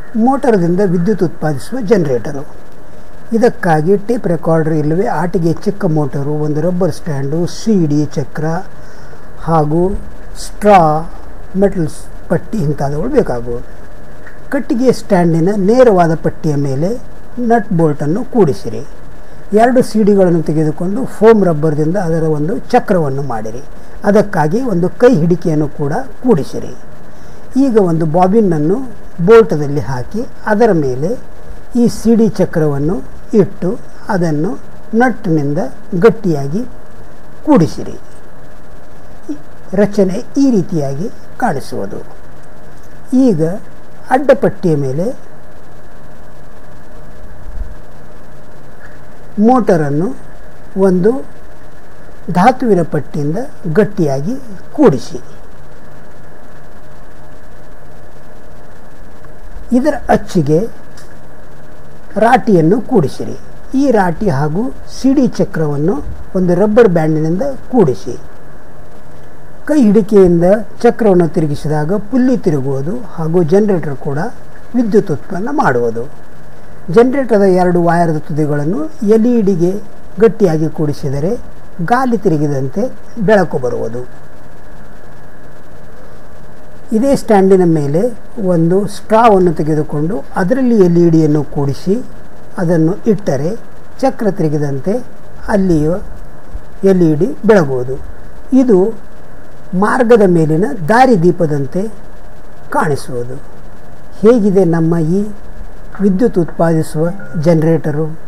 ಮೋಟರ್ದಿಂದ ವಿದ್ಯುತ್ ಉತ್ಪಾದಿಸುವ ಜನರೇಟರು ಇದಕ್ಕಾಗಿ ಟೇಪ್ ರೆಕಾರ್ಡರ್ ಇಲ್ಲವೇ ಆಟಿಗೆ ಚಿಕ್ಕ ಮೋಟರು ಒಂದು ರಬ್ಬರ್ ಸ್ಟ್ಯಾಂಡು ಸಿ ಡಿ ಚಕ್ರ ಹಾಗೂ ಸ್ಟ್ರಾ ಮೆಟಲ್ಸ್ ಪಟ್ಟಿ ಇಂಥವುಗಳು ಬೇಕಾಗುವುದು ಕಟ್ಟಿಗೆ ಸ್ಟ್ಯಾಂಡಿನ ನೇರವಾದ ಪಟ್ಟಿಯ ಮೇಲೆ ನಟ್ ಬೋಲ್ಟನ್ನು ಕೂಡಿಸಿರಿ ಎರಡು ಸಿಡಿಗಳನ್ನು ತೆಗೆದುಕೊಂಡು ಫೋಮ್ ರಬ್ಬರ್ದಿಂದ ಅದರ ಒಂದು ಚಕ್ರವನ್ನು ಮಾಡಿರಿ ಅದಕ್ಕಾಗಿ ಒಂದು ಕೈ ಹಿಡಿಕೆಯನ್ನು ಕೂಡ ಕೂಡಿಸಿರಿ ಈಗ ಒಂದು ಬಾಬಿನನ್ನು ಬೋಲ್ಟದಲ್ಲಿ ಹಾಕಿ ಅದರ ಮೇಲೆ ಈ ಸಿಡಿ ಚಕ್ರವನ್ನು ಇಟ್ಟು ಅದನ್ನು ನಟ್ಟಿನಿಂದ ಗಟ್ಟಿಯಾಗಿ ಕೂಡಿಸಿರಿ ರಚನೆ ಈ ರೀತಿಯಾಗಿ ಕಾಣಿಸುವುದು ಈಗ ಅಡ್ಡಪಟ್ಟಿಯ ಮೇಲೆ ಮೋಟರನ್ನು ಒಂದು ಧಾತುವಿನ ಪಟ್ಟಿಯಿಂದ ಗಟ್ಟಿಯಾಗಿ ಕೂಡಿಸಿ ಇದರ ಅಚ್ಚಿಗೆ ರಾಟಿಯನ್ನು ಕೂಡಿಸಿರಿ ಈ ರಾಟಿ ಹಾಗೂ ಸಿಡಿ ಚಕ್ರವನ್ನು ಒಂದು ರಬ್ಬರ್ ಬ್ಯಾಂಡಿನಿಂದ ಕೂಡಿಸಿ ಕೈ ಹಿಡಿಕೆಯಿಂದ ಚಕ್ರವನ್ನು ತಿರುಗಿಸಿದಾಗ ಪುಲ್ಲಿ ತಿರುಗುವುದು ಹಾಗೂ ಜನರೇಟರ್ ಕೂಡ ವಿದ್ಯುತ್ ಉತ್ಪನ್ನ ಮಾಡುವುದು ಜನರೇಟರ್ದ ಎರಡು ವಾಯರದ ತುದಿಗಳನ್ನು ಎಲ್ ಇ ಡಿಗೆ ಗಟ್ಟಿಯಾಗಿ ಕೂಡಿಸಿದರೆ ಗಾಲಿ ತಿರುಗಿದಂತೆ ಬೆಳಕು ಬರುವುದು ಇದೇ ಸ್ಟ್ಯಾಂಡಿನ ಮೇಲೆ ಒಂದು ಸ್ಟ್ರಾವನ್ನು ತೆಗೆದುಕೊಂಡು ಅದರಲ್ಲಿ ಎಲ್ ಇ ಡಿಯನ್ನು ಕೂಡಿಸಿ ಅದನ್ನು ಇಟ್ಟರೆ ಚಕ್ರ ತಿರುಗಿದಂತೆ ಅಲ್ಲಿಯೂ ಎಲ್ ಇ ಡಿ ಬೆಳಗುವುದು ಇದು ಮಾರ್ಗದ ಮೇಲಿನ ದಾರಿದೀಪದಂತೆ ಕಾಣಿಸುವುದು ಹೇಗಿದೆ ನಮ್ಮ ಈ ವಿದ್ಯುತ್ ಉತ್ಪಾದಿಸುವ ಜನರೇಟರು